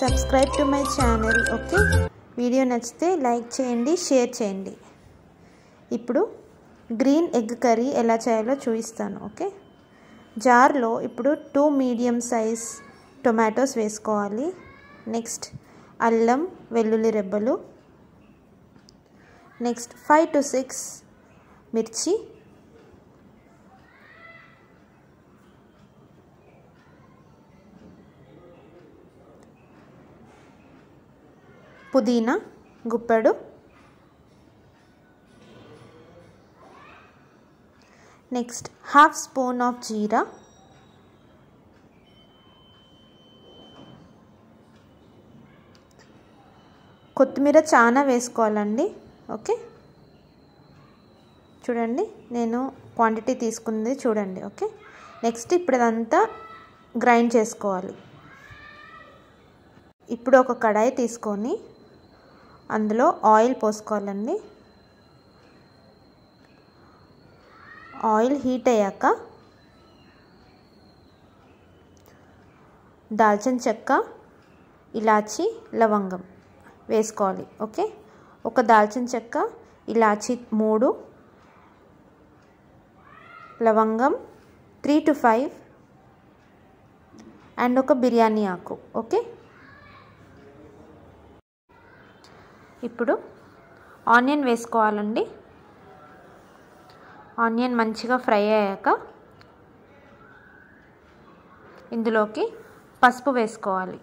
subscribe to my channel okay video నచ్చితే like చేయండి share చేయండి ఇప్పుడు గ్రీన్ ఎగ్ కర్రీ ఎలా చేయాలో చూపిస్తాను ఓకే జార్లో ఇప్పుడు టూ మీడియం సైజ్ టొమాటోస్ వేసుకోవాలి నెక్స్ట్ అల్లం వెల్లుల్లి రెబ్బలు నెక్స్ట్ ఫైవ్ టు సిక్స్ మిర్చి పుదీనా గుప్పెడు నెక్స్ట్ హాఫ్ స్పూన్ ఆఫ్ జీరా కొత్తిమీర చాలా వేసుకోవాలండి ఓకే చూడండి నేను క్వాంటిటీ తీసుకుంది చూడండి ఓకే నెక్స్ట్ ఇప్పుడు అదంతా గ్రైండ్ చేసుకోవాలి ఇప్పుడు ఒక కడాయి తీసుకొని అందులో ఆయిల్ పోసుకోవాలండి ఆయిల్ హీట్ అయ్యాక దాల్చిన చెక్క ఇలాచి లవంగం వేసుకోవాలి ఓకే ఒక దాల్చిన చెక్క ఇలాచి మూడు లవంగం త్రీ టు ఫైవ్ అండ్ ఒక బిర్యానీ ఆకు ఓకే ఇప్పుడు ఆనియన్ వేసుకోవాలండి ఆనియన్ మంచిగా ఫ్రై అయ్యాక ఇందులోకి పసుపు వేసుకోవాలి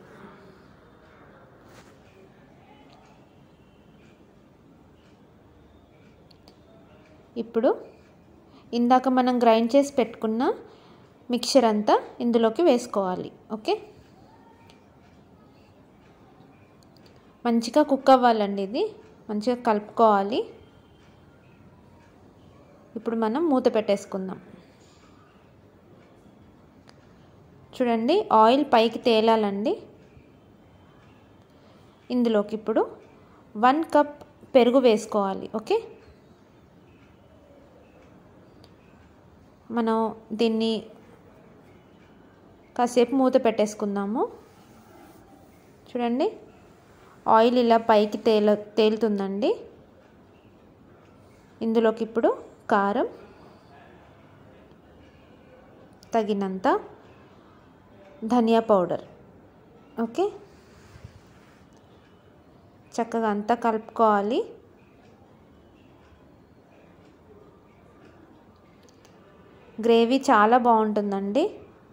ఇప్పుడు ఇందాక మనం గ్రైండ్ చేసి పెట్టుకున్న మిక్చర్ అంతా ఇందులోకి వేసుకోవాలి ఓకే మంచిగా కుక్ అవ్వాలండి ఇది మంచిగా కలుపుకోవాలి ఇప్పుడు మనం మూత పెట్టేసుకుందాం చూడండి ఆయిల్ పైకి తేలాలండి ఇందులోకి ఇప్పుడు వన్ కప్ పెరుగు వేసుకోవాలి ఓకే మనం దీన్ని కాసేపు మూత పెట్టేసుకుందాము చూడండి ఆయిల్ ఇలా పైకి తేల తేలుతుందండి ఇందులోకి ఇప్పుడు కారం తగినంత ధనియా పౌడర్ ఓకే చక్కగా అంతా కలుపుకోవాలి గ్రేవీ చాలా బాగుంటుందండి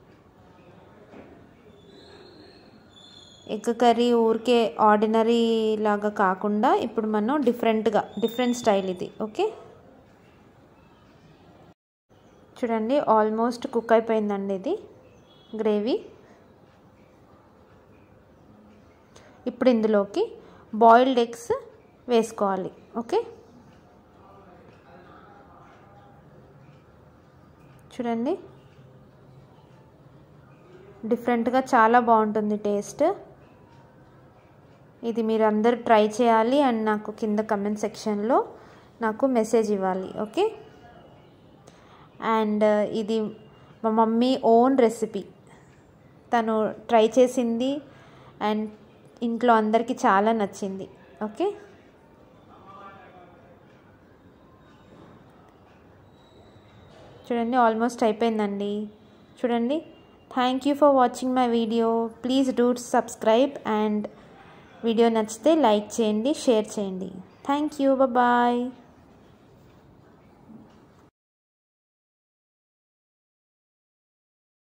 ఎగ్ కర్రీ ఊరికే ఆర్డినరీ లాగా కాకుండా ఇప్పుడు మనం డిఫరెంట్గా డిఫరెంట్ స్టైల్ ఇది ఓకే చూడండి ఆల్మోస్ట్ కుక్ అయిపోయిందండి ఇది గ్రేవీ ఇప్పుడు ఇందులోకి బాయిల్డ్ ఎగ్స్ వేసుకోవాలి ఓకే చూడండి డిఫరెంట్గా చాలా బాగుంటుంది టేస్ట్ ఇది మీరు అందరూ ట్రై చేయాలి అండ్ నాకు కింద కమెంట్ సెక్షన్లో నాకు మెసేజ్ ఇవ్వాలి ఓకే అండ్ ఇది మా మమ్మీ ఓన్ రెసిపీ తను ట్రై చేసింది అండ్ ఇంట్లో అందరికీ చాలా నచ్చింది ఓకే చూడండి ఆల్మోస్ట్ అయిపోయిందండి చూడండి thank you for watching my video please do subscribe and video నచ్చితే లైక్ చేయండి షేర్ చేయండి థ్యాంక్ యూ బాయ్